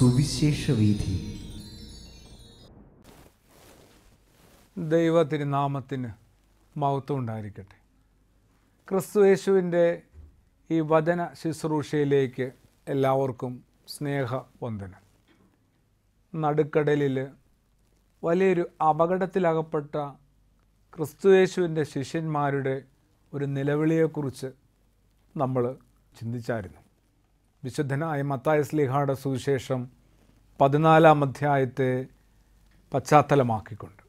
സുവിശേഷ വീഥി ദൈവ തിരുനാമത്തിന് മഹത്വം ഉണ്ടായിരിക്കട്ടെ ക്രിസ്തുയേശുവിൻ്റെ ഈ വചന ശുശ്രൂഷയിലേക്ക് എല്ലാവർക്കും സ്നേഹവന്ദനം നടുക്കടലിൽ വലിയൊരു അപകടത്തിലകപ്പെട്ട ക്രിസ്തുയേശുവിൻ്റെ ശിഷ്യന്മാരുടെ ഒരു നിലവിളിയെക്കുറിച്ച് നമ്മൾ ചിന്തിച്ചായിരുന്നു വിശുദ്ധനായ മത്തായ സ്ലിഹായുടെ സുവിശേഷം പതിനാലാം അധ്യായത്തെ പശ്ചാത്തലമാക്കിക്കൊണ്ട്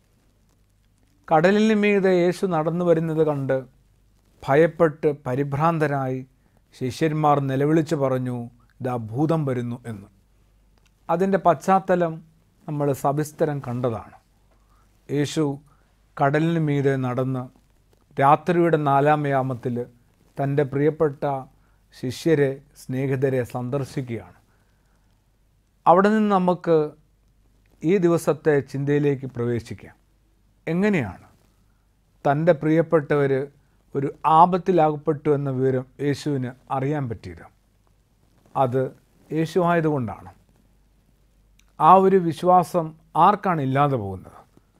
കടലിന് മീതെ യേശു നടന്നു വരുന്നത് കണ്ട് ഭയപ്പെട്ട് പരിഭ്രാന്തരായി ശിഷ്യന്മാർ നിലവിളിച്ചു പറഞ്ഞു ഇതാ ഭൂതം വരുന്നു എന്ന് അതിൻ്റെ പശ്ചാത്തലം നമ്മൾ സവിസ്തരം കണ്ടതാണ് യേശു കടലിന് മീതെ നടന്ന് രാത്രിയുടെ നാലാം യാമത്തിൽ തൻ്റെ പ്രിയപ്പെട്ട ശിഷ്യരെ സ്നേഹിതരെ സന്ദർശിക്കുകയാണ് അവിടെ നിന്ന് നമുക്ക് ഈ ദിവസത്തെ ചിന്തയിലേക്ക് പ്രവേശിക്കാം എങ്ങനെയാണ് തൻ്റെ പ്രിയപ്പെട്ടവർ ഒരു ആപത്തിലാകപ്പെട്ടു എന്ന വിവരം യേശുവിന് അറിയാൻ പറ്റിയത് അത് യേശു ആയതുകൊണ്ടാണ് ആ ഒരു വിശ്വാസം ആർക്കാണ് ഇല്ലാതെ പോകുന്നത്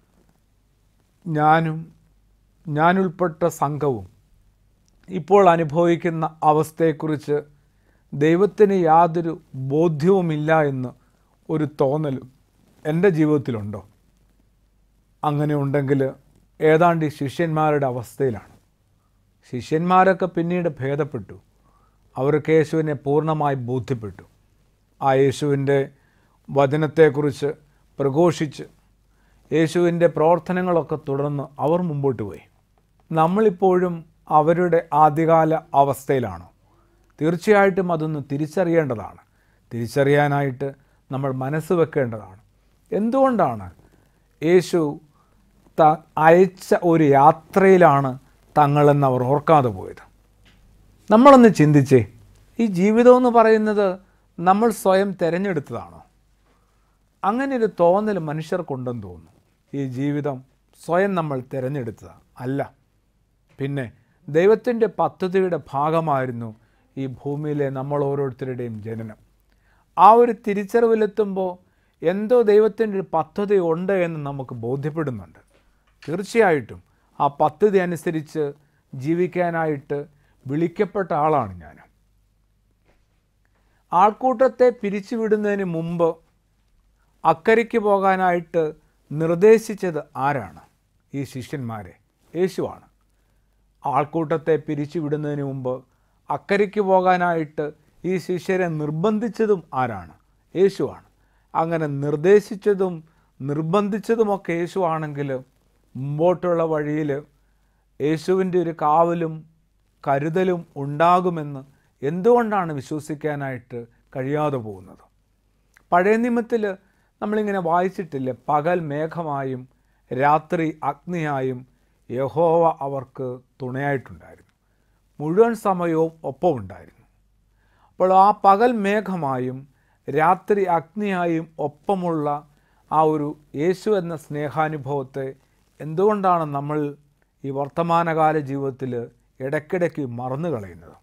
ഞാനും ഞാനുൾപ്പെട്ട സംഘവും ഇപ്പോൾ അനുഭവിക്കുന്ന അവസ്ഥയെക്കുറിച്ച് ദൈവത്തിന് യാതൊരു ബോധ്യവുമില്ല എന്ന് ഒരു തോന്നലും എൻ്റെ ജീവിതത്തിലുണ്ടോ അങ്ങനെ ഉണ്ടെങ്കിൽ ഏതാണ്ട് ഈ ശിഷ്യന്മാരുടെ അവസ്ഥയിലാണ് ശിഷ്യന്മാരൊക്കെ പിന്നീട് ഭേദപ്പെട്ടു അവർക്ക് യേശുവിനെ പൂർണ്ണമായി ബോധ്യപ്പെട്ടു ആ യേശുവിൻ്റെ വചനത്തെക്കുറിച്ച് പ്രഘോഷിച്ച് യേശുവിൻ്റെ പ്രവർത്തനങ്ങളൊക്കെ തുടർന്ന് അവർ മുമ്പോട്ട് പോയി നമ്മളിപ്പോഴും അവരുടെ ആദ്യകാല അവസ്ഥയിലാണോ തീർച്ചയായിട്ടും അതൊന്ന് തിരിച്ചറിയേണ്ടതാണ് തിരിച്ചറിയാനായിട്ട് നമ്മൾ മനസ്സ് വെക്കേണ്ടതാണ് എന്തുകൊണ്ടാണ് യേശു ത അയച്ച ഒരു യാത്രയിലാണ് തങ്ങളെന്ന് അവർ ഓർക്കാതെ പോയത് നമ്മളൊന്ന് ചിന്തിച്ചേ ഈ ജീവിതം എന്ന് പറയുന്നത് നമ്മൾ സ്വയം തിരഞ്ഞെടുത്തതാണോ അങ്ങനെ ഒരു തോന്നൽ മനുഷ്യർക്കുണ്ടെന്ന് തോന്നുന്നു ഈ ജീവിതം സ്വയം നമ്മൾ തിരഞ്ഞെടുത്തതാണ് അല്ല പിന്നെ ദൈവത്തിൻ്റെ പദ്ധതിയുടെ ഭാഗമായിരുന്നു ഈ ഭൂമിയിലെ നമ്മൾ ഓരോരുത്തരുടെയും ജനനം ആ ഒരു തിരിച്ചറിവിലെത്തുമ്പോൾ എന്തോ ദൈവത്തിൻ്റെ ഒരു പദ്ധതി ഉണ്ട് എന്ന് നമുക്ക് ബോധ്യപ്പെടുന്നുണ്ട് തീർച്ചയായിട്ടും ആ പദ്ധതി അനുസരിച്ച് ജീവിക്കാനായിട്ട് വിളിക്കപ്പെട്ട ആളാണ് ഞാൻ ആൾക്കൂട്ടത്തെ പിരിച്ചുവിടുന്നതിന് മുമ്പ് അക്കരയ്ക്ക് പോകാനായിട്ട് നിർദ്ദേശിച്ചത് ആരാണ് ഈ ശിഷ്യന്മാരെ യേശുവാണ് ആൾക്കൂട്ടത്തെ പിരിച്ചുവിടുന്നതിന് മുമ്പ് അക്കരയ്ക്ക് പോകാനായിട്ട് ഈ ശിഷ്യരെ നിർബന്ധിച്ചതും ആരാണ് യേശുവാണ് അങ്ങനെ നിർദ്ദേശിച്ചതും നിർബന്ധിച്ചതുമൊക്കെ യേശുവാണെങ്കിൽ മുമ്പോട്ടുള്ള വഴിയിൽ യേശുവിൻ്റെ ഒരു കാവലും കരുതലും ഉണ്ടാകുമെന്ന് എന്തുകൊണ്ടാണ് വിശ്വസിക്കാനായിട്ട് കഴിയാതെ പോകുന്നത് പഴയ നിയമത്തിൽ നമ്മളിങ്ങനെ വായിച്ചിട്ടില്ലേ പകൽ മേഘമായും രാത്രി അഗ്നിയായും യഹോവ അവർക്ക് തുണയായിട്ടുണ്ടായിരുന്നു മുഴുവൻ സമയവും ഒപ്പമുണ്ടായിരുന്നു അപ്പോൾ ആ പകൽ മേഘമായും രാത്രി അഗ്നിയായും ഒപ്പമുള്ള ആ ഒരു യേശു എന്ന സ്നേഹാനുഭവത്തെ എന്തുകൊണ്ടാണ് നമ്മൾ ഈ വർത്തമാനകാല ജീവിതത്തിൽ ഇടയ്ക്കിടയ്ക്ക് മറന്നു കളയുന്നത്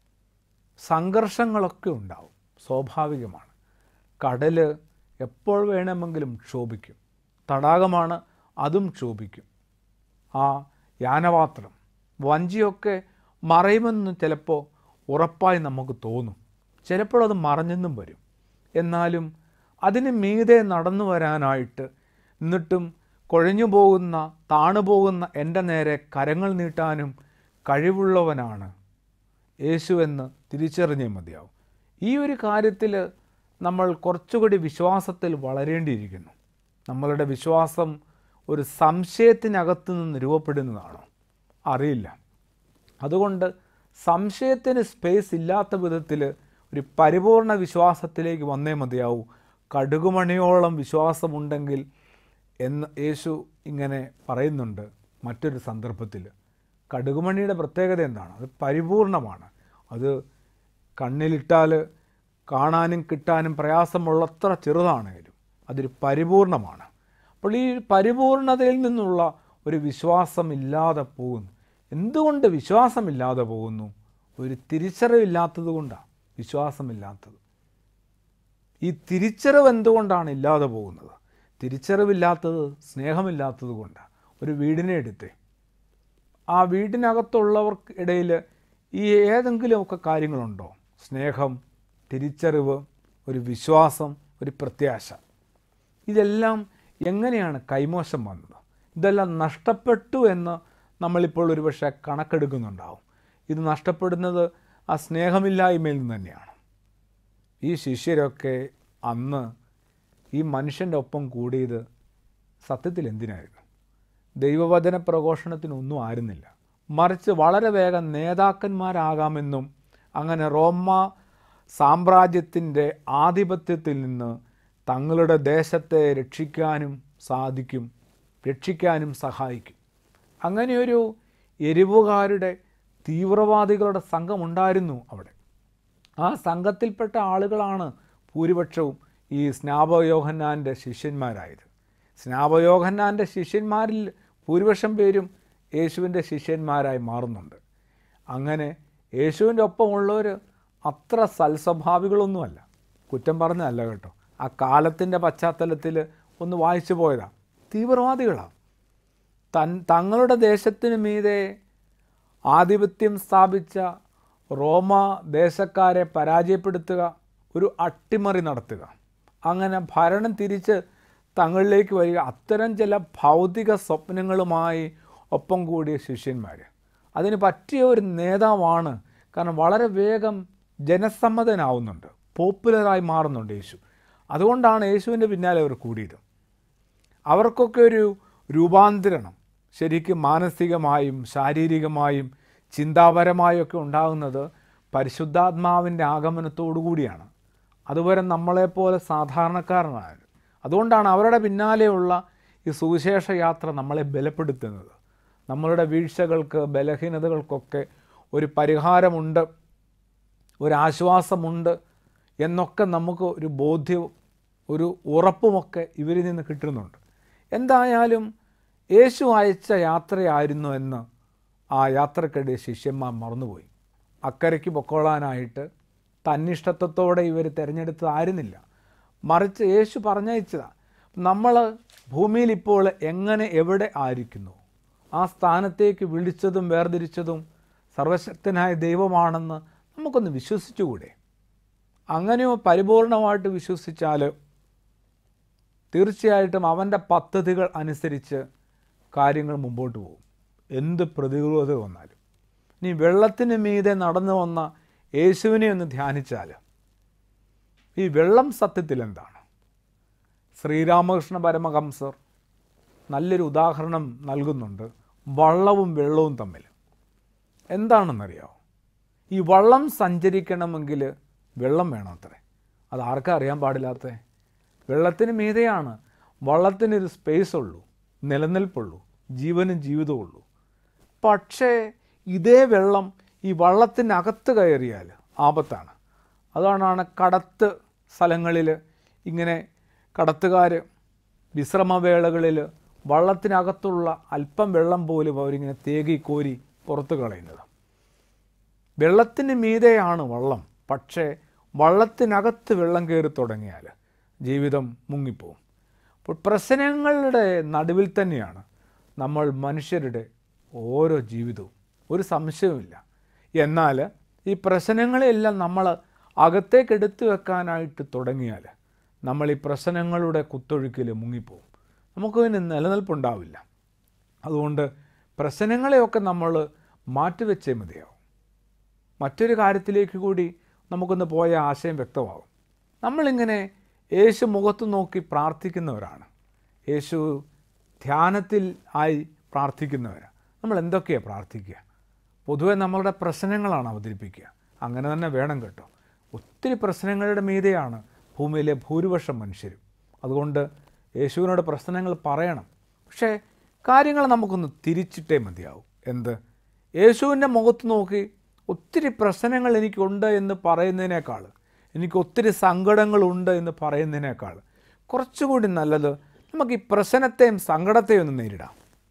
സംഘർഷങ്ങളൊക്കെ ഉണ്ടാവും സ്വാഭാവികമാണ് കടൽ എപ്പോൾ വേണമെങ്കിലും ക്ഷോഭിക്കും തടാകമാണ് അതും ക്ഷോഭിക്കും ആ യാനപാത്രം വഞ്ചിയൊക്കെ മറയുമെന്ന് ചിലപ്പോൾ ഉറപ്പായി നമുക്ക് തോന്നും ചിലപ്പോൾ അത് മറഞ്ഞെന്നും വരും എന്നാലും അതിന് മീതെ നടന്നു വരാനായിട്ട് എന്നിട്ടും കുഴഞ്ഞു പോകുന്ന താണു പോകുന്ന എൻ്റെ നേരെ കരങ്ങൾ നീട്ടാനും കഴിവുള്ളവനാണ് യേശു എന്ന് തിരിച്ചറിഞ്ഞേ മതിയാവും ഈ ഒരു കാര്യത്തിൽ നമ്മൾ കുറച്ചുകൂടി വിശ്വാസത്തിൽ വളരേണ്ടിയിരിക്കുന്നു നമ്മളുടെ വിശ്വാസം ഒരു സംശയത്തിനകത്ത് നിന്ന് രൂപപ്പെടുന്നതാണോ അറിയില്ല അതുകൊണ്ട് സംശയത്തിന് സ്പേസ് ഇല്ലാത്ത വിധത്തിൽ ഒരു പരിപൂർണ വിശ്വാസത്തിലേക്ക് വന്നേ മതിയാവൂ കടുകുമണിയോളം വിശ്വാസമുണ്ടെങ്കിൽ എന്ന് യേശു ഇങ്ങനെ പറയുന്നുണ്ട് മറ്റൊരു സന്ദർഭത്തിൽ കടുകുമണിയുടെ പ്രത്യേകത എന്താണ് അത് പരിപൂർണമാണ് അത് കണ്ണിലിട്ടാൽ കാണാനും കിട്ടാനും പ്രയാസമുള്ളത്ര ചെറുതാണെങ്കിലും അതൊരു പരിപൂർണമാണ് അപ്പോൾ ഈ പരിപൂർണതയിൽ നിന്നുള്ള ഒരു വിശ്വാസമില്ലാതെ പോകുന്നു എന്തുകൊണ്ട് വിശ്വാസമില്ലാതെ പോകുന്നു ഒരു തിരിച്ചറിവില്ലാത്തത് കൊണ്ടാണ് വിശ്വാസമില്ലാത്തത് ഈ തിരിച്ചറിവ് എന്തുകൊണ്ടാണ് ഇല്ലാതെ പോകുന്നത് തിരിച്ചറിവില്ലാത്തത് സ്നേഹമില്ലാത്തത് കൊണ്ടാണ് ഒരു വീടിനെ എടുത്തേ ആ വീടിനകത്തുള്ളവർക്ക് ഇടയിൽ ഈ ഏതെങ്കിലുമൊക്കെ കാര്യങ്ങളുണ്ടോ സ്നേഹം തിരിച്ചറിവ് ഒരു വിശ്വാസം ഒരു പ്രത്യാശ ഇതെല്ലാം എങ്ങനെയാണ് കൈമോശം വന്നത് ഇതെല്ലാം നഷ്ടപ്പെട്ടു എന്ന് നമ്മളിപ്പോൾ ഒരുപക്ഷെ കണക്കെടുക്കുന്നുണ്ടാവും ഇത് നഷ്ടപ്പെടുന്നത് ആ സ്നേഹമില്ലായ്മയിൽ നിന്ന് തന്നെയാണ് ഈ ശിഷ്യരൊക്കെ അന്ന് ഈ മനുഷ്യൻ്റെ ഒപ്പം കൂടിയത് സത്യത്തിൽ എന്തിനായിരുന്നു ദൈവവചന പ്രഘോഷണത്തിനൊന്നും ആയിരുന്നില്ല മറിച്ച് വളരെ വേഗം നേതാക്കന്മാരാകാമെന്നും അങ്ങനെ റോമ സാമ്രാജ്യത്തിൻ്റെ ആധിപത്യത്തിൽ നിന്ന് തങ്ങളുടെ ദേശത്തെ രക്ഷിക്കാനും സാധിക്കും രക്ഷിക്കാനും സഹായിക്കും അങ്ങനെയൊരു എരിവുകാരുടെ തീവ്രവാദികളുടെ സംഘമുണ്ടായിരുന്നു അവിടെ ആ സംഘത്തിൽപ്പെട്ട ആളുകളാണ് ഭൂരിപക്ഷവും ഈ സ്നാപയോഹന്നാൻ്റെ ശിഷ്യന്മാരായത് സ്നാപയോഹന്നാൻ്റെ ശിഷ്യന്മാരിൽ ഭൂരിപക്ഷം പേരും യേശുവിൻ്റെ ശിഷ്യന്മാരായി മാറുന്നുണ്ട് അങ്ങനെ യേശുവിൻ്റെ ഒപ്പമുള്ളവർ അത്ര സൽസ്വഭാവികളൊന്നുമല്ല കുറ്റം പറഞ്ഞതല്ല കേട്ടോ ആ കാലത്തിൻ്റെ പശ്ചാത്തലത്തിൽ ഒന്ന് വായിച്ചു പോയതാണ് തീവ്രവാദികളാണ് തൻ തങ്ങളുടെ ദേശത്തിന് മീതെ ആധിപത്യം സ്ഥാപിച്ച റോമ ദേശക്കാരെ പരാജയപ്പെടുത്തുക ഒരു അട്ടിമറി നടത്തുക അങ്ങനെ ഭരണം തിരിച്ച് തങ്ങളിലേക്ക് വരിക അത്തരം ചില ഭൗതിക സ്വപ്നങ്ങളുമായി ഒപ്പം കൂടിയ ശിഷ്യന്മാർ അതിന് പറ്റിയ ഒരു നേതാവാണ് കാരണം വളരെ വേഗം ജനസമ്മതനാവുന്നുണ്ട് പോപ്പുലറായി മാറുന്നുണ്ട് യേശു അതുകൊണ്ടാണ് യേശുവിൻ്റെ പിന്നാലെ അവർ കൂടിയത് അവർക്കൊക്കെ ഒരു രൂപാന്തരണം ശരിക്കും മാനസികമായും ശാരീരികമായും ചിന്താപരമായും ഒക്കെ ഉണ്ടാകുന്നത് പരിശുദ്ധാത്മാവിൻ്റെ ആഗമനത്തോടു കൂടിയാണ് അതുവരെ നമ്മളെപ്പോലെ സാധാരണക്കാരനാണ് അതുകൊണ്ടാണ് അവരുടെ പിന്നാലെയുള്ള ഈ സുവിശേഷ യാത്ര നമ്മളെ ബലപ്പെടുത്തുന്നത് നമ്മളുടെ വീഴ്ചകൾക്ക് ബലഹീനതകൾക്കൊക്കെ ഒരു പരിഹാരമുണ്ട് ഒരാശ്വാസമുണ്ട് എന്നൊക്കെ നമുക്ക് ഒരു ബോധ്യവും ഒരു ഉറപ്പുമൊക്കെ ഇവരിൽ നിന്ന് കിട്ടുന്നുണ്ട് എന്തായാലും യേശു അയച്ച യാത്രയായിരുന്നു എന്ന് ആ യാത്രക്കിടെ ശിഷ്യന്മാർ മറന്നുപോയി അക്കരയ്ക്ക് പൊക്കോളാനായിട്ട് തന്നിഷ്ടത്വത്തോടെ ഇവർ തിരഞ്ഞെടുത്തതായിരുന്നില്ല മറിച്ച് യേശു പറഞ്ഞയച്ചതാണ് നമ്മൾ ഭൂമിയിൽ ഇപ്പോൾ എങ്ങനെ എവിടെ ആയിരിക്കുന്നു ആ സ്ഥാനത്തേക്ക് വിളിച്ചതും വേർതിരിച്ചതും സർവശക്തനായ ദൈവമാണെന്ന് നമുക്കൊന്ന് വിശ്വസിച്ചുകൂടെ അങ്ങനെയോ പരിപൂർണമായിട്ട് വിശ്വസിച്ചാൽ തീർച്ചയായിട്ടും അവൻ്റെ പദ്ധതികൾ അനുസരിച്ച് കാര്യങ്ങൾ മുമ്പോട്ട് പോകും എന്ത് പ്രതികൂലത വന്നാലും ഇനി വെള്ളത്തിന് മീതെ നടന്നു വന്ന യേശുവിനെ ഒന്ന് ധ്യാനിച്ചാൽ ഈ വെള്ളം സത്യത്തിൽ എന്താണ് ശ്രീരാമകൃഷ്ണ പരമഹംസർ നല്ലൊരു ഉദാഹരണം നൽകുന്നുണ്ട് വള്ളവും വെള്ളവും തമ്മിൽ എന്താണെന്നറിയാമോ ഈ വള്ളം സഞ്ചരിക്കണമെങ്കിൽ വെള്ളം വേണം അത്രേ അത് ആർക്കാ അറിയാൻ പാടില്ലാത്ത വെള്ളത്തിന് മീതെയാണ് വള്ളത്തിനൊരു സ്പേസ് ഉള്ളൂ നിലനിൽപ്പുള്ളൂ ജീവനും ജീവിതവും ഉള്ളൂ പക്ഷേ ഇതേ വെള്ളം ഈ വള്ളത്തിനകത്ത് കയറിയാൽ ആപത്താണ് അതുകൊണ്ടാണ് കടത്ത് സ്ഥലങ്ങളിൽ ഇങ്ങനെ കടത്തുകാർ വിശ്രമവേളകളിൽ വള്ളത്തിനകത്തുള്ള അല്പം വെള്ളം പോലും അവരിങ്ങനെ തേകി കോരി പുറത്ത് കളയുന്നത് വെള്ളത്തിന് മീതെയാണ് വള്ളം പക്ഷേ വള്ളത്തിനകത്ത് വെള്ളം കയറി തുടങ്ങിയാൽ ജീവിതം മുങ്ങിപ്പോവും അപ്പോൾ പ്രശ്നങ്ങളുടെ നടുവിൽ തന്നെയാണ് നമ്മൾ മനുഷ്യരുടെ ഓരോ ജീവിതവും ഒരു സംശയവുമില്ല എന്നാൽ ഈ പ്രശ്നങ്ങളെല്ലാം നമ്മൾ അകത്തേക്ക് എടുത്തു വെക്കാനായിട്ട് തുടങ്ങിയാൽ നമ്മൾ ഈ പ്രശ്നങ്ങളുടെ കുത്തൊഴുക്കിൽ മുങ്ങിപ്പോവും നമുക്ക് പിന്നെ നിലനിൽപ്പുണ്ടാവില്ല അതുകൊണ്ട് പ്രശ്നങ്ങളെയൊക്കെ നമ്മൾ മാറ്റിവെച്ചേ മതിയാവും മറ്റൊരു കാര്യത്തിലേക്ക് കൂടി നമുക്കൊന്ന് പോയ ആശയം വ്യക്തമാകും നമ്മളിങ്ങനെ യേശു മുഖത്ത് നോക്കി പ്രാർത്ഥിക്കുന്നവരാണ് യേശു ധ്യാനത്തിൽ ആയി പ്രാർത്ഥിക്കുന്നവരാണ് നമ്മൾ എന്തൊക്കെയാണ് പ്രാർത്ഥിക്കുക പൊതുവെ നമ്മളുടെ പ്രശ്നങ്ങളാണ് അവതരിപ്പിക്കുക അങ്ങനെ തന്നെ വേണം കേട്ടോ ഒത്തിരി പ്രശ്നങ്ങളുടെ മീതെയാണ് ഭൂമിയിലെ ഭൂരിപക്ഷം മനുഷ്യരും അതുകൊണ്ട് യേശുവിനോട് പ്രശ്നങ്ങൾ പറയണം പക്ഷേ കാര്യങ്ങൾ നമുക്കൊന്ന് തിരിച്ചിട്ടേ മതിയാവും എന്ത് യേശുവിൻ്റെ മുഖത്ത് നോക്കി ഒത്തിരി പ്രശ്നങ്ങൾ എനിക്കുണ്ട് എന്ന് പറയുന്നതിനേക്കാൾ എനിക്ക് ഒത്തിരി സങ്കടങ്ങളുണ്ട് എന്ന് പറയുന്നതിനേക്കാൾ കുറച്ചുകൂടി നല്ലത് നമുക്ക് ഈ പ്രശ്നത്തെയും സങ്കടത്തെയും ഒന്ന് നേരിടാം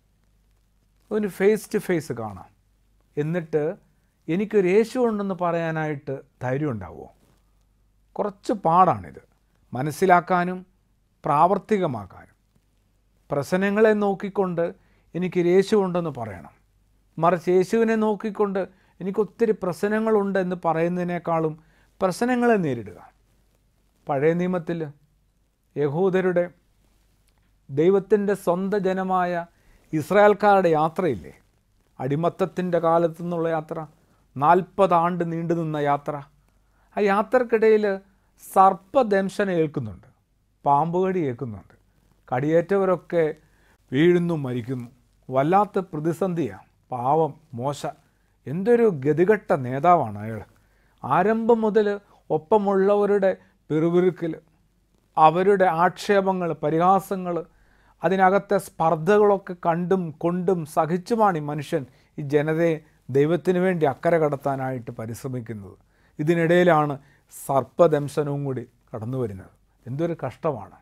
ഒന്ന് ഫേസ് ടു ഫേസ് കാണാം എന്നിട്ട് എനിക്കൊരു യേശു ഉണ്ടെന്ന് പറയാനായിട്ട് ധൈര്യം ഉണ്ടാവുമോ കുറച്ച് പാടാണിത് മനസ്സിലാക്കാനും പ്രാവർത്തികമാക്കാനും പ്രശ്നങ്ങളെ നോക്കിക്കൊണ്ട് എനിക്ക് യേശുവുണ്ടെന്ന് പറയണം മറിച്ച് യേശുവിനെ നോക്കിക്കൊണ്ട് എനിക്ക് ഒത്തിരി പ്രശ്നങ്ങളുണ്ട് എന്ന് പറയുന്നതിനേക്കാളും പ്രശ്നങ്ങളെ നേരിടുക പഴയ നിയമത്തിൽ യഹൂദരുടെ ദൈവത്തിൻ്റെ സ്വന്തം ജനമായ ഇസ്രായേൽക്കാരുടെ യാത്രയില്ലേ അടിമത്തത്തിൻ്റെ കാലത്തു നിന്നുള്ള യാത്ര നാൽപ്പത് ആണ്ട് നീണ്ടു നിന്ന യാത്ര ആ യാത്രക്കിടയിൽ സർപ്പദംശനം ഏൽക്കുന്നുണ്ട് പാമ്പുകടി ഏൽക്കുന്നുണ്ട് കടിയേറ്റവരൊക്കെ വീഴുന്നു മരിക്കുന്നു വല്ലാത്ത പ്രതിസന്ധിയാണ് പാവം മോശ എന്തൊരു ഗതികെട്ട നേതാവാണ് അയാൾ ആരംഭം മുതൽ ഒപ്പമുള്ളവരുടെ പിറുപിറുക്കൽ അവരുടെ ആക്ഷേപങ്ങൾ പരിഹാസങ്ങൾ അതിനകത്തെ സ്പർദ്ധകളൊക്കെ കണ്ടും കൊണ്ടും സഹിച്ചുമാണ് ഈ മനുഷ്യൻ ഈ ജനതയെ ദൈവത്തിന് വേണ്ടി അക്കരെ കടത്താനായിട്ട് പരിശ്രമിക്കുന്നത് ഇതിനിടയിലാണ് സർപ്പദംശനവും കൂടി കടന്നു വരുന്നത് എന്തൊരു കഷ്ടമാണ്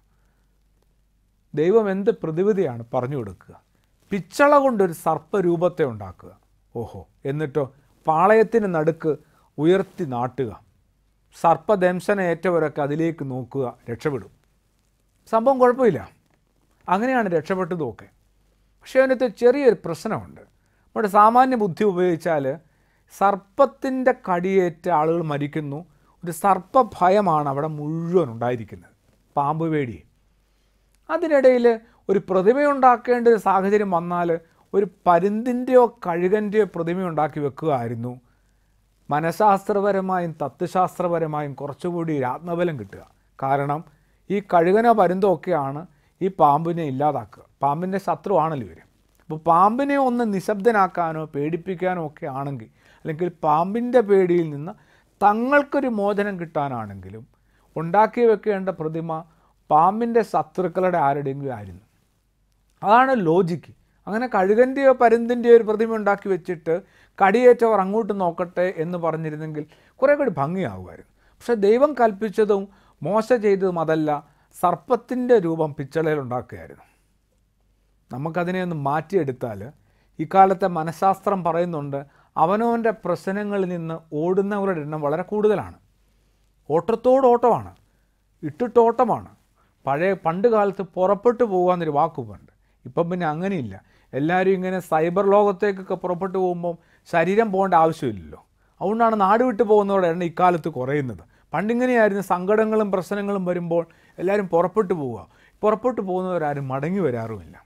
ദൈവം എന്ത് പ്രതിവിധിയാണ് പറഞ്ഞു കൊടുക്കുക പിച്ചള കൊണ്ടൊരു സർപ്പരൂപത്തെ ഉണ്ടാക്കുക ഓഹോ എന്നിട്ടോ പാളയത്തിന് നടുക്ക് ഉയർത്തി നാട്ടുക സർപ്പദംശന ഏറ്റവരൊക്കെ അതിലേക്ക് നോക്കുക രക്ഷപ്പെടും സംഭവം കുഴപ്പമില്ല അങ്ങനെയാണ് രക്ഷപ്പെട്ടതുമൊക്കെ പക്ഷേ അതിനകത്ത് ചെറിയൊരു പ്രശ്നമുണ്ട് നമ്മുടെ സാമാന്യ ബുദ്ധി ഉപയോഗിച്ചാൽ സർപ്പത്തിൻ്റെ കടിയേറ്റ ആളുകൾ മരിക്കുന്നു ഒരു സർപ്പഭയമാണ് അവിടെ മുഴുവൻ ഉണ്ടായിരിക്കുന്നത് പാമ്പ് പേടി അതിനിടയിൽ ഒരു പ്രതിമയുണ്ടാക്കേണ്ട ഒരു സാഹചര്യം വന്നാൽ ഒരു പരുന്തിൻ്റെയോ കഴുകൻ്റെയോ പ്രതിമയുണ്ടാക്കി വെക്കുകയായിരുന്നു മനഃശാസ്ത്രപരമായും തത്വശാസ്ത്രപരമായും കുറച്ചുകൂടി ഒരു ആത്മബലം കിട്ടുക കാരണം ഈ കഴുകനോ പരുന്തോ ഒക്കെയാണ് ഈ പാമ്പിനെ ഇല്ലാതാക്കുക പാമ്പിൻ്റെ ശത്രുവാണല്ലോ ഇവർ അപ്പോൾ പാമ്പിനെ ഒന്ന് നിശബ്ദനാക്കാനോ പേടിപ്പിക്കാനോ ഒക്കെ ആണെങ്കിൽ അല്ലെങ്കിൽ പാമ്പിൻ്റെ പേടിയിൽ നിന്ന് തങ്ങൾക്കൊരു മോചനം കിട്ടാനാണെങ്കിലും ഉണ്ടാക്കി വെക്കേണ്ട പ്രതിമ പാമ്പിൻ്റെ ശത്രുക്കളുടെ ആരുടെയെങ്കിലും ആയിരുന്നു അതാണ് ലോജിക്ക് അങ്ങനെ കഴുകൻ്റെയോ പരുന്തിൻ്റെയോ ഒരു പ്രതിമ ഉണ്ടാക്കി വെച്ചിട്ട് കടിയേറ്റവർ അങ്ങോട്ട് നോക്കട്ടെ എന്ന് പറഞ്ഞിരുന്നെങ്കിൽ കുറേ കൂടി ഭംഗിയാകുമായിരുന്നു പക്ഷേ ദൈവം കൽപ്പിച്ചതും മോശ ചെയ്തതും അതല്ല സർപ്പത്തിൻ്റെ രൂപം പിച്ചളയിൽ ഉണ്ടാക്കുകയായിരുന്നു നമുക്കതിനെ ഒന്ന് മാറ്റിയെടുത്താൽ ഇക്കാലത്തെ മനഃശാസ്ത്രം പറയുന്നുണ്ട് അവനവൻ്റെ പ്രശ്നങ്ങളിൽ നിന്ന് ഓടുന്നവരുടെ എണ്ണം വളരെ കൂടുതലാണ് ഓട്ടത്തോട് ഓട്ടമാണ് ഇട്ടിട്ടോട്ടമാണ് പഴയ പണ്ട് കാലത്ത് പുറപ്പെട്ടു പോകാമെന്നൊരു വാക്കുമുണ്ട് ഇപ്പം പിന്നെ അങ്ങനെയില്ല എല്ലാവരും ഇങ്ങനെ സൈബർ ലോകത്തേക്കൊക്കെ പുറപ്പെട്ടു പോകുമ്പം ശരീരം പോകേണ്ട ആവശ്യമില്ലല്ലോ അതുകൊണ്ടാണ് നാട് വിട്ടു പോകുന്നവരുടെ എണ്ണം ഇക്കാലത്ത് കുറയുന്നത് പണ്ടിങ്ങനെയായിരുന്നു സങ്കടങ്ങളും പ്രശ്നങ്ങളും വരുമ്പോൾ എല്ലാവരും പുറപ്പെട്ടു പോവുക പുറപ്പെട്ടു പോകുന്നവരാരും മടങ്ങി വരാറുമില്ല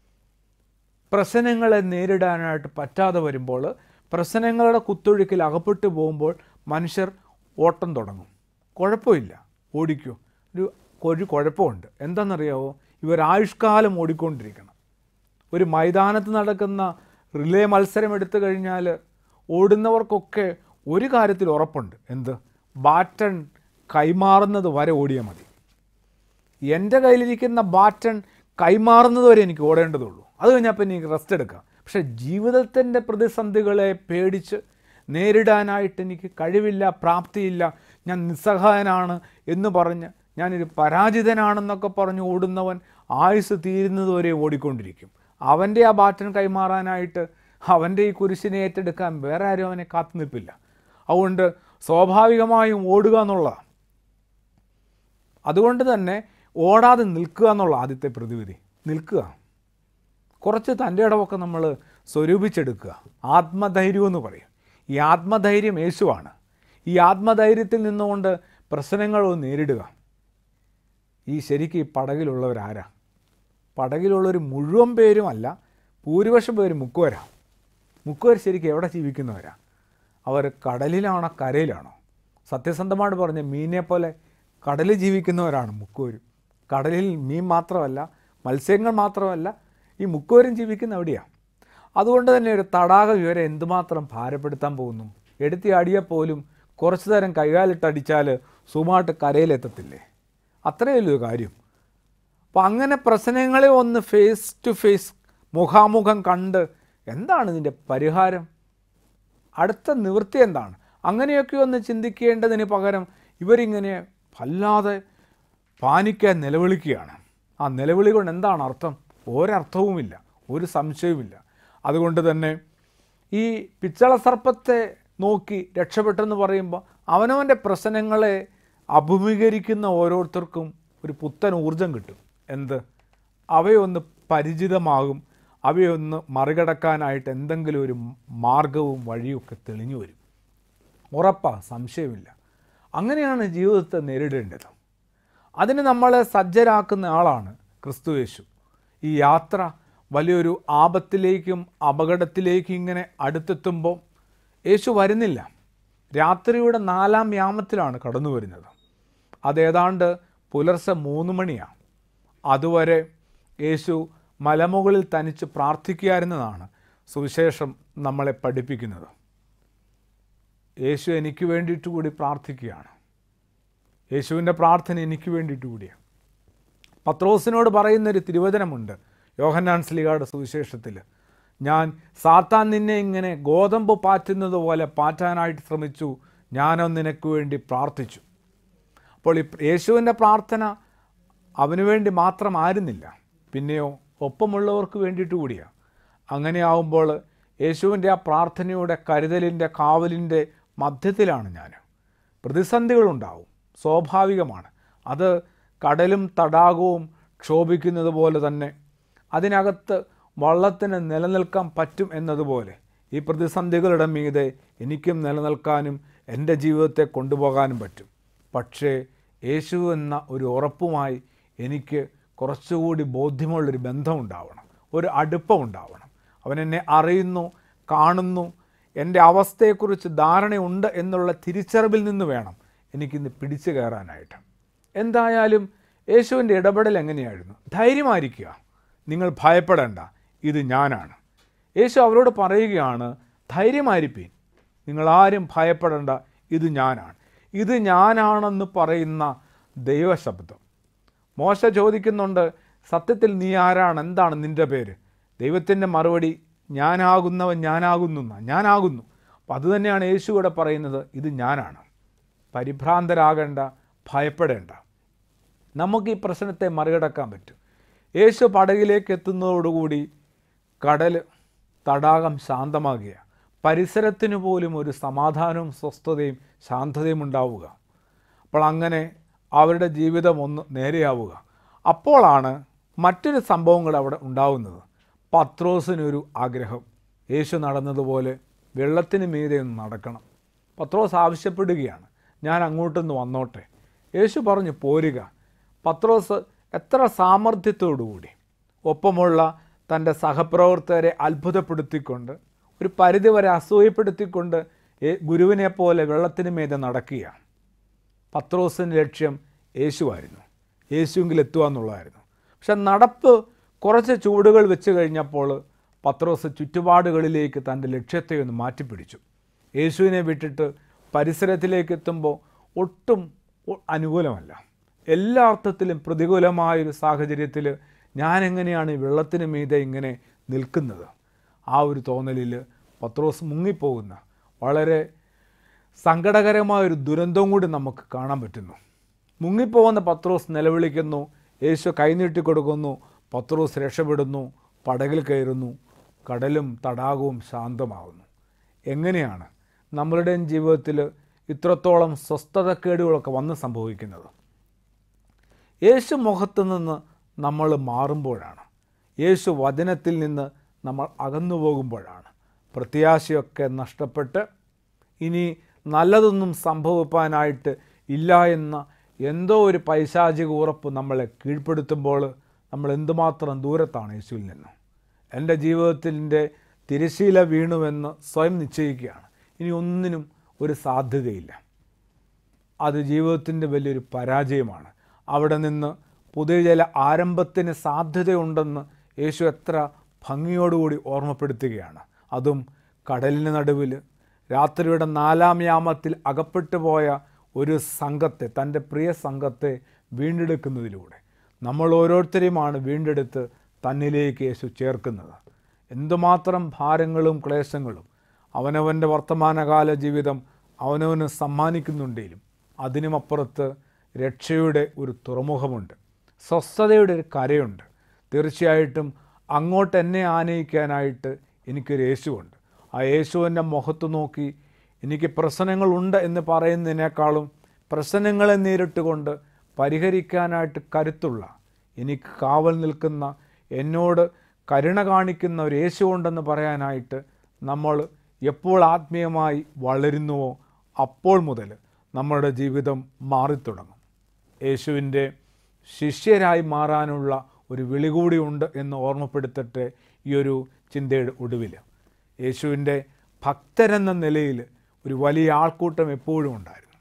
പ്രശ്നങ്ങളെ നേരിടാനായിട്ട് പറ്റാതെ വരുമ്പോൾ പ്രശ്നങ്ങളുടെ കുത്തൊഴുക്കിൽ അകപ്പെട്ടു പോകുമ്പോൾ മനുഷ്യർ ഓട്ടം തുടങ്ങും കുഴപ്പമില്ല ഓടിക്കൂ ഒരു ഒരു കുഴപ്പമുണ്ട് എന്താണെന്നറിയാവോ ഇവർ ആയുഷ്കാലം ഓടിക്കൊണ്ടിരിക്കണം ഒരു മൈതാനത്ത് നടക്കുന്ന റിലേ മത്സരം എടുത്തു കഴിഞ്ഞാൽ ഓടുന്നവർക്കൊക്കെ ഒരു കാര്യത്തിൽ ഉറപ്പുണ്ട് എന്ത് ബാറ്റൺ കൈമാറുന്നത് വരെ ഓടിയാൽ മതി എൻ്റെ കയ്യിലിരിക്കുന്ന ബാറ്റൺ കൈമാറുന്നത് വരെ എനിക്ക് ഓടേണ്ടതുള്ളൂ അത് കഴിഞ്ഞാൽ പിന്നെ എനിക്ക് റെസ്റ്റ് എടുക്കാം പക്ഷേ ജീവിതത്തിൻ്റെ പ്രതിസന്ധികളെ പേടിച്ച് നേരിടാനായിട്ട് എനിക്ക് കഴിവില്ല പ്രാപ്തിയില്ല ഞാൻ നിസ്സഹായനാണ് എന്ന് പറഞ്ഞ് ഞാനൊരു പരാജിതനാണെന്നൊക്കെ പറഞ്ഞ് ഓടുന്നവൻ ആയുസ് തീരുന്നത് വരെ ഓടിക്കൊണ്ടിരിക്കും അവൻ്റെ ആ ബാറ്റൺ കൈമാറാനായിട്ട് അവൻ്റെ ഈ കുരിശിനെ ഏറ്റെടുക്കാൻ വേറെ ആരും അവനെ കാത്തു നിൽപ്പില്ല അതുകൊണ്ട് സ്വാഭാവികമായും ഓടുക എന്നുള്ളതാണ് അതുകൊണ്ട് തന്നെ ഓടാതെ നിൽക്കുക എന്നുള്ള ആദ്യത്തെ പ്രതിവിധി നിൽക്കുക കുറച്ച് തൻ്റെ ഇടമൊക്കെ നമ്മൾ സ്വരൂപിച്ചെടുക്കുക ആത്മധൈര്യം എന്ന് പറയും ഈ ആത്മധൈര്യം യേശുവാണ് ഈ ആത്മധൈര്യത്തിൽ നിന്നുകൊണ്ട് പ്രശ്നങ്ങൾ നേരിടുക ഈ ശരിക്കും ഈ പടകിലുള്ളവരാരാ പടകിലുള്ളവർ മുഴുവൻ പേരുമല്ല ഭൂരിപക്ഷം പേര് മുക്കുവരാ മുക്കുവർ ശരിക്കും എവിടെ ജീവിക്കുന്നവരാ അവർ കടലിലാണോ കരയിലാണോ സത്യസന്ധമായിട്ട് പറഞ്ഞ മീനെ പോലെ കടലിൽ ജീവിക്കുന്നവരാണ് മുക്കുവരും കടലിൽ മീൻ മാത്രമല്ല മത്സ്യങ്ങൾ മാത്രമല്ല ഈ മുക്കുവരും ജീവിക്കുന്ന എവിടെയാണ് അതുകൊണ്ട് തന്നെ ഒരു തടാകം ഇവരെ എന്തുമാത്രം ഭാരപ്പെടുത്താൻ പോകുന്നു എടുത്തിയാടിയാൽ പോലും കുറച്ചു നേരം കൈകാലിട്ടടിച്ചാൽ സുമായിട്ട് കരയിലെത്തത്തില്ലേ അത്രയല്ലോ കാര്യം അപ്പോൾ അങ്ങനെ പ്രശ്നങ്ങളെ ഒന്ന് ഫേസ് ടു ഫേസ് മുഖാമുഖം കണ്ട് എന്താണ് ഇതിൻ്റെ പരിഹാരം അടുത്ത നിവൃത്തി എന്താണ് അങ്ങനെയൊക്കെ ഒന്ന് ചിന്തിക്കേണ്ടതിന് പകരം ഇവരിങ്ങനെ വല്ലാതെ പാനിക്കാൻ നിലവിളിക്കുകയാണ് ആ നിലവിളി കൊണ്ട് എന്താണ് അർത്ഥം ഒരർത്ഥവുമില്ല ഒരു സംശയവുമില്ല അതുകൊണ്ട് തന്നെ ഈ പിച്ചള സർപ്പത്തെ നോക്കി രക്ഷപ്പെട്ടെന്ന് പറയുമ്പോൾ അവനവൻ്റെ പ്രശ്നങ്ങളെ അഭിമുഖീകരിക്കുന്ന ഓരോരുത്തർക്കും ഒരു പുത്തൻ ഊർജം കിട്ടും എന്ത് അവയൊന്ന് പരിചിതമാകും അവയൊന്ന് മറികടക്കാനായിട്ട് എന്തെങ്കിലും ഒരു മാർഗവും വഴിയൊക്കെ തെളിഞ്ഞു വരും ഉറപ്പാ സംശയമില്ല അങ്ങനെയാണ് ജീവിതത്തെ നേരിടേണ്ടത് അതിന് നമ്മളെ സജ്ജരാക്കുന്ന ആളാണ് ക്രിസ്തുയേശു ഈ യാത്ര വലിയൊരു ആപത്തിലേക്കും അപകടത്തിലേക്കും ഇങ്ങനെ അടുത്തെത്തുമ്പോൾ യേശു വരുന്നില്ല രാത്രിയുടെ നാലാം യാമത്തിലാണ് കടന്നു വരുന്നത് അതേതാണ്ട് പുലർച്ചെ മൂന്ന് മണിയാണ് അതുവരെ യേശു മലമുകളിൽ തനിച്ച് പ്രാർത്ഥിക്കുകയായിരുന്നതാണ് സുവിശേഷം നമ്മളെ പഠിപ്പിക്കുന്നത് യേശു എനിക്ക് വേണ്ടിയിട്ട് കൂടി പ്രാർത്ഥിക്കുകയാണ് യേശുവിൻ്റെ പ്രാർത്ഥന എനിക്ക് വേണ്ടിയിട്ട് കൂടിയാണ് പത്രോസിനോട് പറയുന്നൊരു തിരുവചനമുണ്ട് യോഹന്നാൻ സ്ലിഗയുടെ സുവിശേഷത്തിൽ ഞാൻ സാത്താൻ നിന്നെ ഇങ്ങനെ ഗോതമ്പ് പാറ്റുന്നത് പോലെ പാറ്റാനായിട്ട് ശ്രമിച്ചു ഞാനോ നിനക്ക് വേണ്ടി പ്രാർത്ഥിച്ചു അപ്പോൾ ഈ യേശുവിൻ്റെ പ്രാർത്ഥന അവന് വേണ്ടി മാത്രമായിരുന്നില്ല പിന്നെയോ ഒപ്പമുള്ളവർക്ക് വേണ്ടിയിട്ട് കൂടിയാണ് അങ്ങനെയാവുമ്പോൾ യേശുവിൻ്റെ ആ പ്രാർത്ഥനയുടെ കരുതലിൻ്റെ കാവലിൻ്റെ മധ്യത്തിലാണ് ഞാൻ പ്രതിസന്ധികളുണ്ടാവും സ്വാഭാവികമാണ് അത് കടലും തടാകവും ക്ഷോഭിക്കുന്നത് പോലെ തന്നെ അതിനകത്ത് വള്ളത്തിന് നിലനിൽക്കാൻ പറ്റും എന്നതുപോലെ ഈ പ്രതിസന്ധികളുടെ മീതെ എനിക്കും നിലനിൽക്കാനും എൻ്റെ ജീവിതത്തെ കൊണ്ടുപോകാനും പറ്റും പക്ഷേ യേശു എന്ന ഒരു ഉറപ്പുമായി എനിക്ക് കുറച്ചുകൂടി ബോധ്യമുള്ളൊരു ബന്ധം ഉണ്ടാവണം ഒരു അടുപ്പം ഉണ്ടാവണം അവൻ എന്നെ അറിയുന്നു കാണുന്നു എൻ്റെ അവസ്ഥയെക്കുറിച്ച് ധാരണയുണ്ട് എന്നുള്ള തിരിച്ചറിവിൽ നിന്ന് വേണം എനിക്കിന്ന് പിടിച്ചു കയറാനായിട്ട് എന്തായാലും യേശുവിൻ്റെ ഇടപെടൽ എങ്ങനെയായിരുന്നു ധൈര്യമായിരിക്കുക നിങ്ങൾ ഭയപ്പെടേണ്ട ഇത് ഞാനാണ് യേശു അവരോട് പറയുകയാണ് ധൈര്യമായിരിപ്പീൻ നിങ്ങളാരും ഭയപ്പെടേണ്ട ഇത് ഞാനാണ് ഇത് ഞാനാണെന്ന് പറയുന്ന ദൈവശബ്ദം മോശ ചോദിക്കുന്നുണ്ട് സത്യത്തിൽ നീ ആരാണ് എന്താണ് നിൻ്റെ പേര് ദൈവത്തിൻ്റെ മറുപടി ഞാനാകുന്നവൻ ഞാനാകുന്നു എന്നാ. ഞാനാകുന്നു അപ്പം അതുതന്നെയാണ് യേശു ഇവിടെ പറയുന്നത് ഇത് ഞാനാണ് പരിഭ്രാന്തരാകേണ്ട ഭയപ്പെടേണ്ട നമുക്ക് ഈ പ്രശ്നത്തെ മറികടക്കാൻ പറ്റും യേശു പടകിലേക്ക് എത്തുന്നതോടുകൂടി കടൽ തടാകം ശാന്തമാകുക പരിസരത്തിന് പോലും ഒരു സമാധാനവും സ്വസ്ഥതയും ശാന്തതയും ഉണ്ടാവുക അപ്പോൾ അങ്ങനെ അവരുടെ ജീവിതം ഒന്ന് നേരെയാവുക അപ്പോഴാണ് മറ്റൊരു സംഭവങ്ങൾ അവിടെ ഉണ്ടാവുന്നത് പത്രോസിനൊരു ആഗ്രഹം യേശു നടന്നതുപോലെ വെള്ളത്തിന് മീതെ ഒന്ന് നടക്കണം പത്രോസ് ആവശ്യപ്പെടുകയാണ് ഞാൻ അങ്ങോട്ടൊന്ന് വന്നോട്ടെ യേശു പറഞ്ഞു പോരുക പത്രോസ് എത്ര സാമർഥ്യത്തോടുകൂടി ഒപ്പമുള്ള തൻ്റെ സഹപ്രവർത്തകരെ അത്ഭുതപ്പെടുത്തിക്കൊണ്ട് ഒരു പരിധിവരെ അസൂയപ്പെടുത്തിക്കൊണ്ട് ഏ- ഗുരുവിനെ പോലെ വെള്ളത്തിന് മീതെ നടക്കുകയാണ് പത്രോസിൻ്റെ ലക്ഷ്യം യേശുവായിരുന്നു യേശുവിൽ എത്തുക എന്നുള്ളതായിരുന്നു പക്ഷെ നടപ്പ് കുറച്ച് ചൂടുകൾ വെച്ച് കഴിഞ്ഞപ്പോൾ പത്രോസ് ചുറ്റുപാടുകളിലേക്ക് തൻ്റെ ലക്ഷ്യത്തെ ഒന്ന് മാറ്റിപ്പിടിച്ചു യേശുവിനെ വിട്ടിട്ട് പരിസരത്തിലേക്ക് എത്തുമ്പോൾ ഒട്ടും ഒ- അനുകൂലമല്ല എല്ലാ അർത്ഥത്തിലും പ്രതികൂലമായൊരു സാഹചര്യത്തിൽ ഞാൻ എങ്ങനെയാണ് ഈ വെള്ളത്തിന് മീതെ ഇങ്ങനെ നിൽക്കുന്നത് ആ ഒരു തോന്നലിൽ പത്രോസ് മുങ്ങിപ്പോകുന്ന വളരെ സങ്കടകരമായൊരു ദുരന്തവും കൂടി നമുക്ക് കാണാൻ പറ്റുന്നു മുങ്ങിപ്പോകുന്ന പത്രോസ് നിലവിളിക്കുന്നു യേശു കൈനീട്ടി കൊടുക്കുന്നു പത്രോസ് രക്ഷപ്പെടുന്നു പടകിൽ കയറുന്നു കടലും തടാകവും ശാന്തമാകുന്നു എങ്ങനെയാണ് നമ്മളുടെയും ജീവിതത്തിൽ ഇത്രത്തോളം സ്വസ്ഥതക്കേടുകളൊക്കെ വന്ന് സംഭവിക്കുന്നത് യേശു മുഖത്ത് നിന്ന് നമ്മൾ മാറുമ്പോഴാണ് യേശു വചനത്തിൽ നിന്ന് നമ്മൾ അകന്നു പോകുമ്പോഴാണ് പ്രത്യാശയൊക്കെ നഷ്ടപ്പെട്ട് ഇനി നല്ലതൊന്നും സംഭവിപ്പാനായിട്ട് ഇല്ല എന്ന എന്തോ ഒരു പൈശാചിക ഉറപ്പ് നമ്മളെ കീഴ്പ്പെടുത്തുമ്പോൾ നമ്മൾ എന്തുമാത്രം ദൂരത്താണ് യേശുവിൽ നിന്ന് എൻ്റെ ജീവിതത്തിൻ്റെ തിരശീല വീണുവെന്ന് സ്വയം നിശ്ചയിക്കുകയാണ് ഇനി ഒന്നിനും ഒരു സാധ്യതയില്ല അത് ജീവിതത്തിൻ്റെ വലിയൊരു പരാജയമാണ് അവിടെ നിന്ന് പുതിയ ചില ആരംഭത്തിന് സാധ്യതയുണ്ടെന്ന് യേശു എത്ര ഭംഗിയോടുകൂടി ഓർമ്മപ്പെടുത്തുകയാണ് അതും കടലിന് നടുവിൽ രാത്രിയുടെ നാലാം യാമത്തിൽ അകപ്പെട്ടു പോയ ഒരു സംഘത്തെ തൻ്റെ പ്രിയ സംഘത്തെ വീണ്ടെടുക്കുന്നതിലൂടെ നമ്മൾ ഓരോരുത്തരെയുമാണ് വീണ്ടെടുത്ത് തന്നിലേക്ക് യേശു ചേർക്കുന്നത് എന്തുമാത്രം ഭാരങ്ങളും ക്ലേശങ്ങളും അവനവൻ്റെ വർത്തമാനകാല ജീവിതം അവനവന് സമ്മാനിക്കുന്നുണ്ടെങ്കിലും അതിനുമപ്പുറത്ത് രക്ഷയുടെ ഒരു തുറമുഖമുണ്ട് സ്വസ്ഥതയുടെ ഒരു കരയുണ്ട് തീർച്ചയായിട്ടും അങ്ങോട്ട് എന്നെ ആനയിക്കാനായിട്ട് എനിക്കൊരു യേശുവുണ്ട് ആ യേശുവിൻ്റെ മുഖത്ത് നോക്കി എനിക്ക് പ്രശ്നങ്ങളുണ്ട് എന്ന് പറയുന്നതിനേക്കാളും പ്രശ്നങ്ങളെ നേരിട്ടുകൊണ്ട് പരിഹരിക്കാനായിട്ട് കരുത്തുള്ള എനിക്ക് കാവൽ നിൽക്കുന്ന എന്നോട് കരുണ കാണിക്കുന്ന ഒരു യേശു ഉണ്ടെന്ന് പറയാനായിട്ട് നമ്മൾ എപ്പോൾ ആത്മീയമായി വളരുന്നുവോ അപ്പോൾ മുതൽ നമ്മുടെ ജീവിതം മാറിത്തുടങ്ങും യേശുവിൻ്റെ ശിഷ്യരായി മാറാനുള്ള ഒരു വിളി കൂടിയുണ്ട് എന്ന് ഓർമ്മപ്പെടുത്തട്ടെ ഈ ഒരു ചിന്തയുടെ ഒടുവിൽ യേശുവിൻ്റെ ഭക്തരെന്ന നിലയിൽ ഒരു വലിയ ആൾക്കൂട്ടം എപ്പോഴും ഉണ്ടായിരുന്നു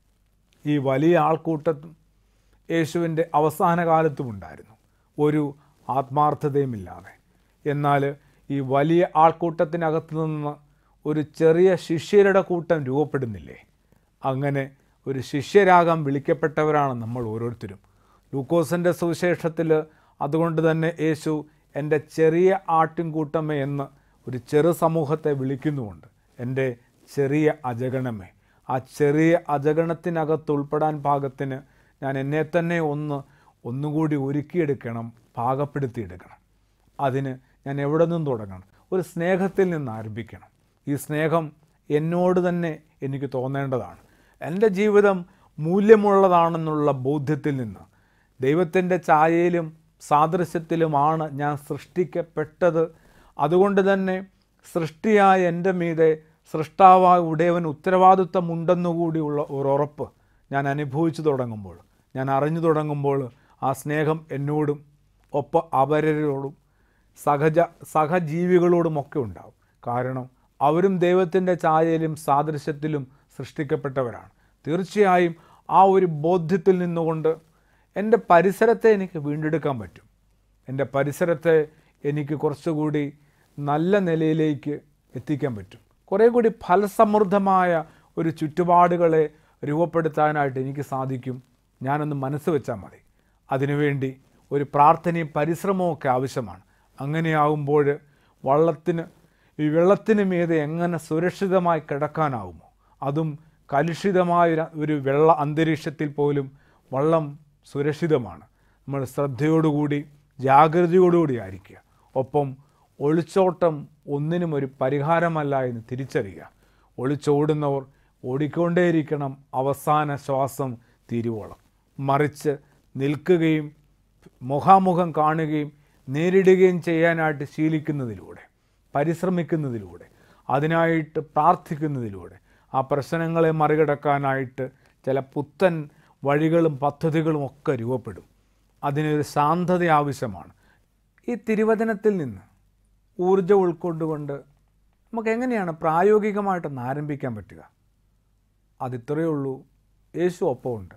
ഈ വലിയ ആൾക്കൂട്ടം യേശുവിൻ്റെ അവസാന കാലത്തും ഉണ്ടായിരുന്നു ഒരു ആത്മാർത്ഥതയുമില്ലാതെ എന്നാൽ ഈ വലിയ ആൾക്കൂട്ടത്തിനകത്ത് നിന്ന് ഒരു ചെറിയ ശിഷ്യരുടെ കൂട്ടം രൂപപ്പെടുന്നില്ലേ അങ്ങനെ ഒരു ശിഷ്യരാകാൻ വിളിക്കപ്പെട്ടവരാണ് നമ്മൾ ഓരോരുത്തരും ലൂക്കോസിൻ്റെ സുവിശേഷത്തിൽ അതുകൊണ്ട് തന്നെ യേശു എൻ്റെ ചെറിയ ആട്ടിൻകൂട്ടമേ എന്ന് ഒരു ചെറു സമൂഹത്തെ വിളിക്കുന്നുമുണ്ട് എൻ്റെ ചെറിയ അജഗണമേ ആ ചെറിയ അജഗണത്തിനകത്ത് ഉൾപ്പെടാൻ പാകത്തിന് ഞാൻ എന്നെ തന്നെ ഒന്ന് ഒന്നുകൂടി ഒരുക്കിയെടുക്കണം പാകപ്പെടുത്തിയെടുക്കണം അതിന് ഞാൻ എവിടെ നിന്നും തുടങ്ങണം ഒരു സ്നേഹത്തിൽ നിന്ന് ആരംഭിക്കണം ഈ സ്നേഹം എന്നോട് തന്നെ എനിക്ക് തോന്നേണ്ടതാണ് എൻ്റെ ജീവിതം മൂല്യമുള്ളതാണെന്നുള്ള ബോധ്യത്തിൽ നിന്ന് ദൈവത്തിൻ്റെ ഛായയിലും സാദൃശ്യത്തിലുമാണ് ഞാൻ സൃഷ്ടിക്കപ്പെട്ടത് അതുകൊണ്ട് തന്നെ സൃഷ്ടിയായ എൻ്റെ മീതെ സൃഷ്ടാവായ ഉടയവൻ ഉത്തരവാദിത്വമുണ്ടെന്നുകൂടിയുള്ള ഒരു ഉറപ്പ് ഞാൻ അനുഭവിച്ചു തുടങ്ങുമ്പോൾ ഞാൻ അറിഞ്ഞു തുടങ്ങുമ്പോൾ ആ സ്നേഹം എന്നോടും ഒപ്പം അവരോടും സഹജ സഹജീവികളോടുമൊക്കെ ഉണ്ടാവും കാരണം അവരും ദൈവത്തിൻ്റെ ഛായയിലും സാദൃശ്യത്തിലും സൃഷ്ടിക്കപ്പെട്ടവരാണ് തീർച്ചയായും ആ ഒരു ബോധ്യത്തിൽ നിന്നുകൊണ്ട് എൻ്റെ പരിസരത്തെ എനിക്ക് വീണ്ടെടുക്കാൻ പറ്റും എൻ്റെ പരിസരത്തെ എനിക്ക് കുറച്ചുകൂടി നല്ല നിലയിലേക്ക് എത്തിക്കാൻ പറ്റും കുറേ കൂടി ഫലസമൃദ്ധമായ ഒരു ചുറ്റുപാടുകളെ രൂപപ്പെടുത്താനായിട്ട് എനിക്ക് സാധിക്കും ഞാനൊന്ന് മനസ്സ് വെച്ചാൽ മതി അതിനുവേണ്ടി ഒരു പ്രാർത്ഥനയും പരിശ്രമവും ഒക്കെ ആവശ്യമാണ് അങ്ങനെയാകുമ്പോൾ വള്ളത്തിന് ഈ വെള്ളത്തിന് മീതെ എങ്ങനെ സുരക്ഷിതമായി കിടക്കാനാവുമോ അതും കലുഷിതമായ ഒരു- ഒരു വെള്ള അന്തരീക്ഷത്തിൽ പോലും വള്ളം സുരക്ഷിതമാണ് നമ്മൾ ശ്രദ്ധയോടുകൂടി ജാഗ്രതയോടുകൂടി ആയിരിക്കുക ഒപ്പം ഒളിച്ചോട്ടം ഒന്നിനും ഒരു പരിഹാരമല്ല എന്ന് തിരിച്ചറിയുക ഒളിച്ചോടുന്നവർ ഓടിക്കൊണ്ടേയിരിക്കണം അവസാന ശ്വാസം തീരുവോളം മറിച്ച് നിൽക്കുകയും മുഖാമുഖം കാണുകയും നേരിടുകയും ചെയ്യാനായിട്ട് ശീലിക്കുന്നതിലൂടെ പരിശ്രമിക്കുന്നതിലൂടെ അതിനായിട്ട് പ്രാർത്ഥിക്കുന്നതിലൂടെ ആ പ്രശ്നങ്ങളെ മറികടക്കാനായിട്ട് ചില പുത്തൻ വഴികളും പദ്ധതികളും ഒക്കെ രൂപപ്പെടും അതിനൊരു ശാന്തത ആവശ്യമാണ് ഈ തിരുവചനത്തിൽ നിന്ന് ഊർജ്ജം ഉൾക്കൊണ്ടുകൊണ്ട് നമുക്ക് എങ്ങനെയാണ് പ്രായോഗികമായിട്ടൊന്ന് ആരംഭിക്കാൻ പറ്റുക അതിത്രയേ ഉള്ളൂ യേശു ഒപ്പമുണ്ട്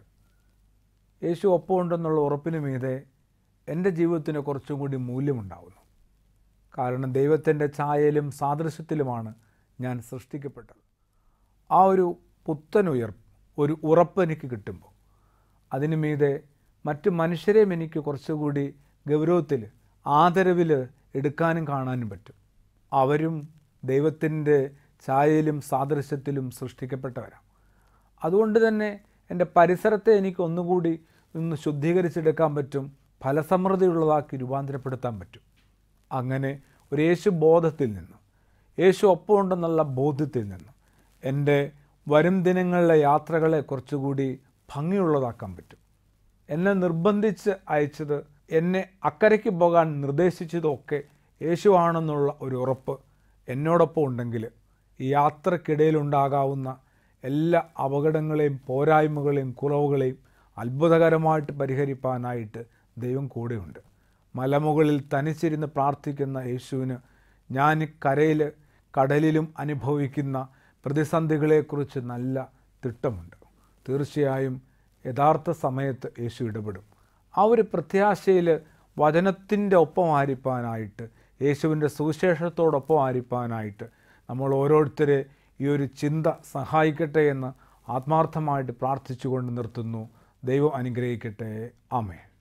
യേശു ഒപ്പമുണ്ടെന്നുള്ള ഉറപ്പിന് മീതെ എൻ്റെ ജീവിതത്തിന് കുറച്ചും കൂടി മൂല്യമുണ്ടാവുന്നു കാരണം ദൈവത്തിൻ്റെ ഛായയിലും സാദൃശ്യത്തിലുമാണ് ഞാൻ സൃഷ്ടിക്കപ്പെട്ടത് ആ ഒരു പുത്തൻ ഉയർപ്പ് ഒരു ഉറപ്പ് എനിക്ക് കിട്ടുമ്പോൾ അതിനു മീതെ മറ്റു മനുഷ്യരെയും എനിക്ക് കുറച്ചുകൂടി ഗൗരവത്തിൽ ആദരവിൽ എടുക്കാനും കാണാനും പറ്റും അവരും ദൈവത്തിൻ്റെ ഛായയിലും സാദൃശ്യത്തിലും സൃഷ്ടിക്കപ്പെട്ടവരാണ് അതുകൊണ്ട് തന്നെ എൻ്റെ പരിസരത്തെ എനിക്ക് ഒന്നുകൂടി ഒന്ന് ശുദ്ധീകരിച്ചെടുക്കാൻ പറ്റും ഫലസമൃദ്ധിയുള്ളതാക്കി രൂപാന്തരപ്പെടുത്താൻ പറ്റും അങ്ങനെ ഒരു യേശു ബോധത്തിൽ നിന്ന് യേശു ഒപ്പമുണ്ടെന്നുള്ള ബോധ്യത്തിൽ നിന്ന് എൻ്റെ വരും ദിനങ്ങളിലെ യാത്രകളെ കുറച്ചുകൂടി ഭംഗിയുള്ളതാക്കാൻ പറ്റും എന്നെ നിർബന്ധിച്ച് അയച്ചത് എന്നെ അക്കരയ്ക്ക് പോകാൻ നിർദ്ദേശിച്ചതൊക്കെ യേശുവാണെന്നുള്ള ഒരു ഉറപ്പ് എന്നോടൊപ്പം ഉണ്ടെങ്കിൽ ഈ യാത്രക്കിടയിലുണ്ടാകാവുന്ന എല്ലാ അപകടങ്ങളെയും പോരായ്മകളെയും കുറവുകളെയും അത്ഭുതകരമായിട്ട് പരിഹരിപ്പാനായിട്ട് ദൈവം കൂടെയുണ്ട് മലമുകളിൽ തനിച്ചിരുന്ന് പ്രാർത്ഥിക്കുന്ന യേശുവിന് ഞാൻ കരയിൽ കടലിലും അനുഭവിക്കുന്ന പ്രതിസന്ധികളെക്കുറിച്ച് നല്ല തിട്ടമുണ്ട് തീർച്ചയായും യഥാർത്ഥ സമയത്ത് യേശു ഇടപെടും ആ ഒരു പ്രത്യാശയിൽ വചനത്തിൻ്റെ ഒപ്പം ആയിരിക്കാനായിട്ട് യേശുവിൻ്റെ സുവിശേഷത്തോടൊപ്പം ആയിരിക്കാനായിട്ട് നമ്മൾ ഓരോരുത്തരെ ഈ ഒരു ചിന്ത സഹായിക്കട്ടെ എന്ന് ആത്മാർത്ഥമായിട്ട് പ്രാർത്ഥിച്ചുകൊണ്ട് നിർത്തുന്നു ദൈവം അനുഗ്രഹിക്കട്ടെ ആമേ